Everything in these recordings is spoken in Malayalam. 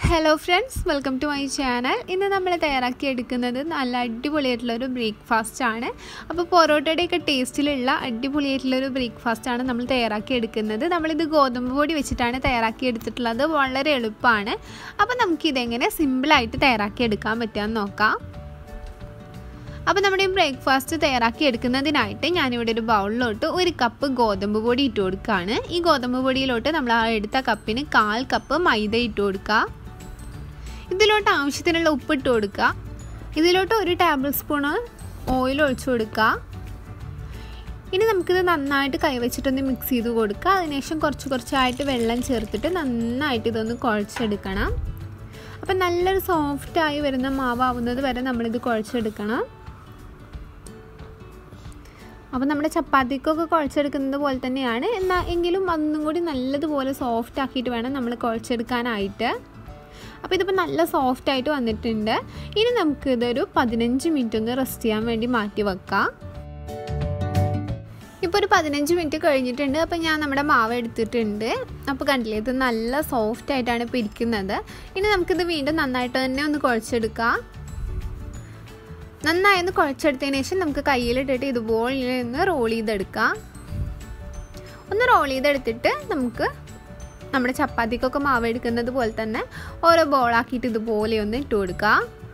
hello friends welcome to my channel ഇന്ന് നമ്മൾ തയ്യാറാക്കി എടുക്കുന്നത് നല്ല അടിപൊളിയായിട്ടുള്ളൊരു ബ്രേക്ക്ഫാസ്റ്റ് ആണ് അപ്പോൾ പൊറോട്ടയുടെയൊക്കെ ടേസ്റ്റിലുള്ള അടിപൊളിയായിട്ടുള്ളൊരു ബ്രേക്ക്ഫാസ്റ്റ് ആണ് നമ്മൾ തയ്യാറാക്കി എടുക്കുന്നത് നമ്മളിത് ഗോതമ്പ് പൊടി വെച്ചിട്ടാണ് തയ്യാറാക്കി എടുത്തിട്ടുള്ളത് വളരെ എളുപ്പമാണ് അപ്പോൾ നമുക്കിതെങ്ങനെ സിമ്പിളായിട്ട് തയ്യാറാക്കി എടുക്കാൻ പറ്റുമെന്ന് നോക്കാം അപ്പോൾ നമ്മുടെ ഈ ബ്രേക്ക്ഫാസ്റ്റ് തയ്യാറാക്കി എടുക്കുന്നതിനായിട്ട് ഞാനിവിടെ ഒരു ബൗളിലോട്ട് ഒരു കപ്പ് ഗോതമ്പ് പൊടി ഇട്ട് കൊടുക്കുകയാണ് ഈ ഗോതമ്പ് പൊടിയിലോട്ട് നമ്മൾ ആ എടുത്ത കപ്പിന് കാൽ കപ്പ് മൈദ ഇട്ട് കൊടുക്കുക ഇതിലോട്ട് ആവശ്യത്തിനുള്ള ഉപ്പ് ഇട്ട് കൊടുക്കുക ഇതിലോട്ട് ഒരു ടേബിൾ സ്പൂണ് ഓയിൽ ഒഴിച്ചു കൊടുക്കുക ഇനി നമുക്കിത് നന്നായിട്ട് കൈവച്ചിട്ടൊന്ന് മിക്സ് ചെയ്ത് കൊടുക്കുക അതിനുശേഷം കുറച്ച് കുറച്ചായിട്ട് വെള്ളം ചേർത്തിട്ട് നന്നായിട്ട് ഇതൊന്ന് കുഴച്ചെടുക്കണം അപ്പം നല്ലൊരു സോഫ്റ്റായി വരുന്ന മാവാവുന്നത് വരെ നമ്മളിത് കുഴച്ചെടുക്കണം അപ്പോൾ നമ്മുടെ ചപ്പാത്തിക്കൊക്കെ കുഴച്ചെടുക്കുന്നത് പോലെ തന്നെയാണ് എന്നാൽ എങ്കിലും ഒന്നും കൂടി നല്ലതുപോലെ സോഫ്റ്റ് ആക്കിയിട്ട് വേണം നമ്മൾ കുഴച്ചെടുക്കാനായിട്ട് അപ്പോൾ ഇതിപ്പോൾ നല്ല സോഫ്റ്റ് ആയിട്ട് വന്നിട്ടുണ്ട് ഇനി നമുക്ക് ഇതൊരു പതിനഞ്ച് മിനിറ്റ് ഒന്ന് റെസ്റ്റ് ചെയ്യാൻ വേണ്ടി മാറ്റി വെക്കാം ഇപ്പോൾ ഒരു പതിനഞ്ച് മിനിറ്റ് കഴിഞ്ഞിട്ടുണ്ട് അപ്പോൾ ഞാൻ നമ്മുടെ മാവ് എടുത്തിട്ടുണ്ട് അപ്പോൾ കണ്ടില്ലേ ഇത് നല്ല സോഫ്റ്റ് ആയിട്ടാണ് ഇപ്പോൾ ഇരിക്കുന്നത് ഇനി നമുക്കിത് വീണ്ടും നന്നായിട്ട് തന്നെ ഒന്ന് കുഴച്ചെടുക്കാം നന്നായി ഒന്ന് കുഴച്ചെടുത്തതിന് ശേഷം നമുക്ക് കയ്യിലിട്ടിട്ട് ഇതുപോലെ ഒന്ന് റോൾ ചെയ്തെടുക്കാം ഒന്ന് റോൾ ചെയ്തെടുത്തിട്ട് നമുക്ക് നമ്മുടെ ചപ്പാത്തിക്കൊക്കെ മാവ് എടുക്കുന്നത് പോലെ തന്നെ ഓരോ ബോളാക്കിയിട്ട് ഇതുപോലെ ഒന്ന് ഇട്ട് കൊടുക്കുക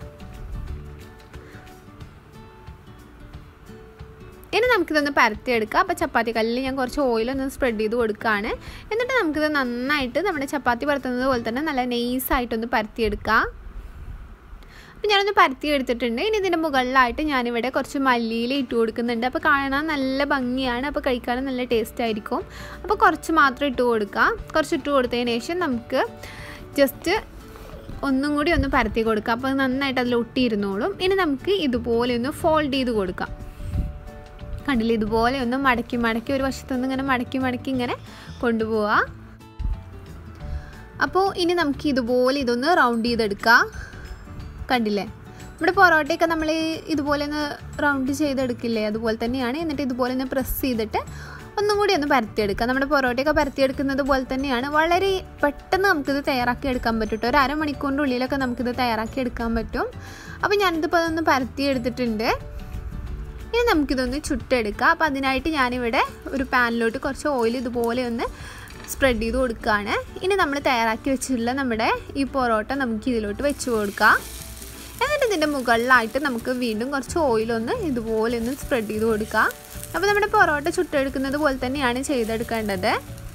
ഇനി നമുക്കിതൊന്ന് പരത്തിയെടുക്കാം അപ്പോൾ ചപ്പാത്തി കല്ലിൽ ഞാൻ കുറച്ച് ഓയിലൊന്ന് സ്പ്രെഡ് ചെയ്ത് കൊടുക്കുകയാണ് എന്നിട്ട് നമുക്കിത് നന്നായിട്ട് നമ്മുടെ ചപ്പാത്തി പരത്തുന്നത് പോലെ തന്നെ നല്ല നെയ്സായിട്ടൊന്ന് പരത്തിയെടുക്കാം അപ്പോൾ ഞാനൊന്ന് പരത്തി എടുത്തിട്ടുണ്ട് ഇനി ഇതിൻ്റെ മുകളിലായിട്ട് ഞാനിവിടെ കുറച്ച് മല്ലിയിൽ ഇട്ട് കൊടുക്കുന്നുണ്ട് അപ്പോൾ കാണാൻ നല്ല ഭംഗിയാണ് അപ്പോൾ കഴിക്കാനും നല്ല ടേസ്റ്റ് ആയിരിക്കും അപ്പോൾ കുറച്ച് മാത്രം ഇട്ട് കൊടുക്കുക കുറച്ച് ഇട്ട് കൊടുത്തതിന് ശേഷം നമുക്ക് ജസ്റ്റ് ഒന്നും കൂടി ഒന്ന് പരത്തി കൊടുക്കാം അപ്പോൾ നന്നായിട്ട് അതിൽ ഒട്ടിയിരുന്നോളും ഇനി നമുക്ക് ഇതുപോലെ ഒന്ന് ഫോൾഡ് ചെയ്ത് കൊടുക്കാം കണ്ടില്ല ഇതുപോലെ ഒന്ന് മടക്കി മടക്കി ഒരു വശത്തുനിന്ന് ഇങ്ങനെ മടക്കി മടക്കി ഇങ്ങനെ കൊണ്ടുപോവാം അപ്പോൾ ഇനി നമുക്ക് ഇതുപോലെ ഇതൊന്ന് റൗണ്ട് ചെയ്തെടുക്കാം കണ്ടില്ലേ നമ്മുടെ പൊറോട്ടയൊക്കെ നമ്മൾ ഇതുപോലെ ഒന്ന് റൗണ്ട് ചെയ്തെടുക്കില്ലേ അതുപോലെ തന്നെയാണ് എന്നിട്ട് ഇതുപോലെ ഒന്ന് പ്രസ് ചെയ്തിട്ട് ഒന്നും കൂടി ഒന്ന് പരത്തിയെടുക്കുക നമ്മുടെ പൊറോട്ടയൊക്കെ പരത്തിയെടുക്കുന്നത് പോലെ തന്നെയാണ് വളരെ പെട്ടെന്ന് നമുക്കിത് തയ്യാറാക്കി എടുക്കാൻ പറ്റും ഒരു അരമണിക്കൂറിൻ്റെ ഉള്ളിലൊക്കെ നമുക്കിത് തയ്യാറാക്കി എടുക്കാൻ പറ്റും അപ്പോൾ ഞാനിതിപ്പോൾ അതൊന്ന് പരത്തി എടുത്തിട്ടുണ്ട് ഇനി നമുക്കിതൊന്ന് ചുട്ടെടുക്കാം അപ്പോൾ അതിനായിട്ട് ഞാനിവിടെ ഒരു പാനിലോട്ട് കുറച്ച് ഓയിൽ ഇതുപോലെ ഒന്ന് സ്പ്രെഡ് ചെയ്ത് കൊടുക്കുകയാണ് ഇനി നമ്മൾ തയ്യാറാക്കി വെച്ചിട്ടുള്ള നമ്മുടെ ഈ പൊറോട്ട നമുക്ക് ഇതിലോട്ട് വെച്ച് കൊടുക്കാം എന്നിട്ട് ഇതിൻ്റെ മുകളിലായിട്ട് നമുക്ക് വീണ്ടും കുറച്ച് ഓയിലൊന്ന് ഇതുപോലെ ഒന്ന് സ്പ്രെഡ് ചെയ്ത് കൊടുക്കുക അപ്പോൾ നമ്മുടെ പൊറോട്ട ചുട്ടെടുക്കുന്നത് പോലെ തന്നെയാണ് ചെയ്തെടുക്കേണ്ടത്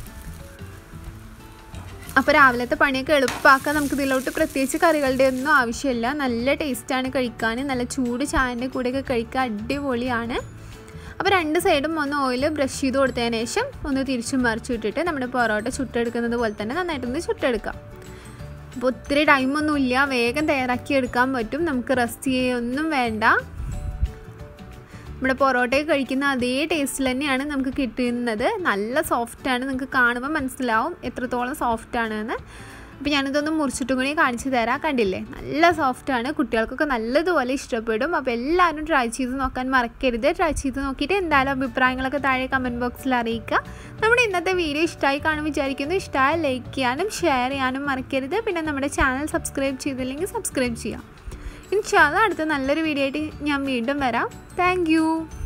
അപ്പോൾ രാവിലത്തെ പണിയൊക്കെ എളുപ്പമാക്കാൻ നമുക്ക് ഇതിലോട്ട് പ്രത്യേകിച്ച് കറികളുടെ ഒന്നും ആവശ്യമില്ല നല്ല ടേസ്റ്റാണ് കഴിക്കാൻ നല്ല ചൂട് ചായൻ്റെ കൂടെയൊക്കെ കഴിക്കാൻ അടിപൊളിയാണ് അപ്പോൾ രണ്ട് സൈഡും ഒന്ന് ഓയിൽ ബ്രഷ് ചെയ്ത് കൊടുത്തതിന് ശേഷം ഒന്ന് തിരിച്ചും മറിച്ചു വിട്ടിട്ട് നമ്മുടെ പൊറോട്ട ചുട്ടെടുക്കുന്നത് പോലെ തന്നെ നന്നായിട്ടൊന്ന് ചുട്ടെടുക്കാം അപ്പോൾ ഒത്തിരി ടൈമൊന്നുമില്ല വേഗം തയ്യാറാക്കി എടുക്കാൻ പറ്റും നമുക്ക് റെസ്റ്റ് ചെയ്യൊന്നും വേണ്ട നമ്മുടെ പൊറോട്ടയൊക്കെ കഴിക്കുന്ന അതേ ടേസ്റ്റിൽ തന്നെയാണ് നമുക്ക് കിട്ടുന്നത് നല്ല സോഫ്റ്റാണ് നിങ്ങൾക്ക് കാണുമ്പോൾ മനസ്സിലാവും എത്രത്തോളം സോഫ്റ്റാണെന്ന് അപ്പോൾ ഞാനിതൊന്ന് മുറിച്ചിട്ടും കൂടി കാണിച്ചു തരാം കണ്ടില്ലേ നല്ല സോഫ്റ്റാണ് കുട്ടികൾക്കൊക്കെ നല്ലതുപോലെ ഇഷ്ടപ്പെടും അപ്പോൾ എല്ലാവരും ട്രൈ ചെയ്ത് നോക്കാൻ മറക്കരുത് ട്രൈ ചെയ്ത് നോക്കിയിട്ട് എന്തായാലും അഭിപ്രായങ്ങളൊക്കെ താഴെ കമൻറ്റ് ബോക്സിൽ അറിയിക്കുക നമ്മുടെ ഇന്നത്തെ വീഡിയോ ഇഷ്ടമായി കാണും വിചാരിക്കുന്നു ഇഷ്ടമായ ലൈക്ക് ചെയ്യാനും ഷെയർ ചെയ്യാനും മറക്കരുത് പിന്നെ നമ്മുടെ ചാനൽ സബ്സ്ക്രൈബ് ചെയ്തില്ലെങ്കിൽ സബ്സ്ക്രൈബ് ചെയ്യാം ഇൻഷാല്ല അടുത്ത നല്ലൊരു വീഡിയോ ആയിട്ട് ഞാൻ വീണ്ടും വരാം താങ്ക്